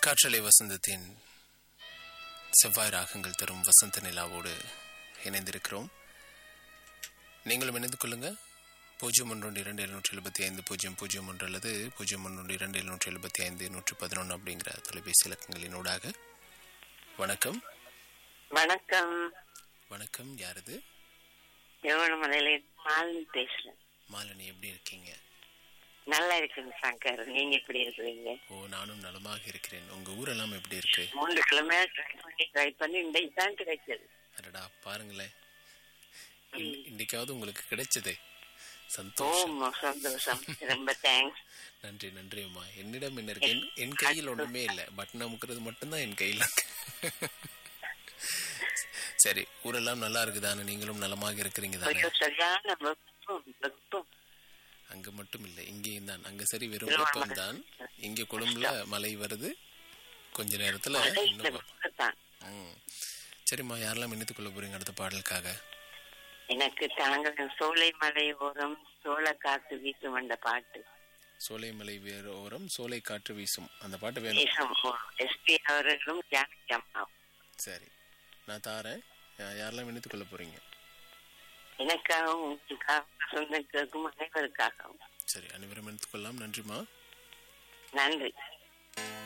காற்றலை வசந்தத்தின் செவ்வாய் ராகங்கள் தரும் வசந்த நிலாவோடு இணைந்திருக்கிறோம் நீங்களும் இணைந்து கொள்ளுங்க பூஜ்ஜியம் ஒன்று இரண்டு எழுநூற்றி எழுபத்தி ஐந்து பூஜ்ஜியம் பூஜ்ஜியம் ஒன்று அல்லது பூஜ்ஜியம் ஒன்று இரண்டு எழுநூற்றி எழுபத்தி ஐந்து நூற்றி பதினொன்று அப்படிங்கிற தொலைபேசி இலக்கங்களினூடாக வணக்கம் வணக்கம் வணக்கம் யாரது யோகமலையில மாலினி பேசுறேன் மாலினி எப்படி இருக்கீங்க நல்லா இருக்குங்க சங்கர் நீங்க எப்படி இருக்கிறீங்க ஓ நானும் நலமாக இருக்கிறேன் உங்க ஊரெல்லாம் எப்படி இருக்கு மூன்று கிழமை ட்ரை பண்ணி ட்ரை பண்ணி இன்றைக்கு தான் கிடைச்சது அடடா பாருங்களேன் இன்- இன்னைக்காவது உங்களுக்கு கிடைச்சதே சந்தோஷம் ஓ சந்தோஷம் ரொம்ப தேங்க்ஸ் நன்றி நன்றி அம்மா என்னிடம் என்ன இருக்கு என்- என் கையில் ஒண்ணுமே இல்லை பட்டன் அமுக்கிறது மட்டும்தான் என் கையில் இருக்கு சரி ஊரெல்லாம் நல்லா இருக்குதானே நீங்களும் நலமாக இருக்கிறீங்க தானே ஐயோ சரியான வெப்பம் வெப்பம் அங்க மட்டும் இல்லை இங்கேயும் தான் அங்க சரி வெறும் வெப்பம் தான் இங்க கொழும்புல மழை வருது கொஞ்ச நேரத்துல இன்னும் வெப்பம். வெப்பத்தான் ம். சரிம்மா யாரெல்லாம் இணைத்துக் கொள்ள போறீங்க அடுத்த பாடலுக்காக எனக்கு தாங்கள் சோலை மலை ஓரம் சோள காத்து வீசும் அந்த பாட்டு சோலை மலை வேறு ஓரம் சோலை காற்று வீசும் அந்த பாட்டு வேணும் வீசும் எஸ்பி அவர்களும் ஜானகி அம்மாவும் சரி நான் தாரேன் யா- யாரெல்லாம் இணைத்துக் கொள்ள போறீங்க எனக்காகவும் உங்களுக்காகவும் சொந்தங்களுக்கும் அனைவருக்காகவும் சரி அனைவரும் எடுத்துக்கொள்ளலாம் நன்றிம்மா நன்றி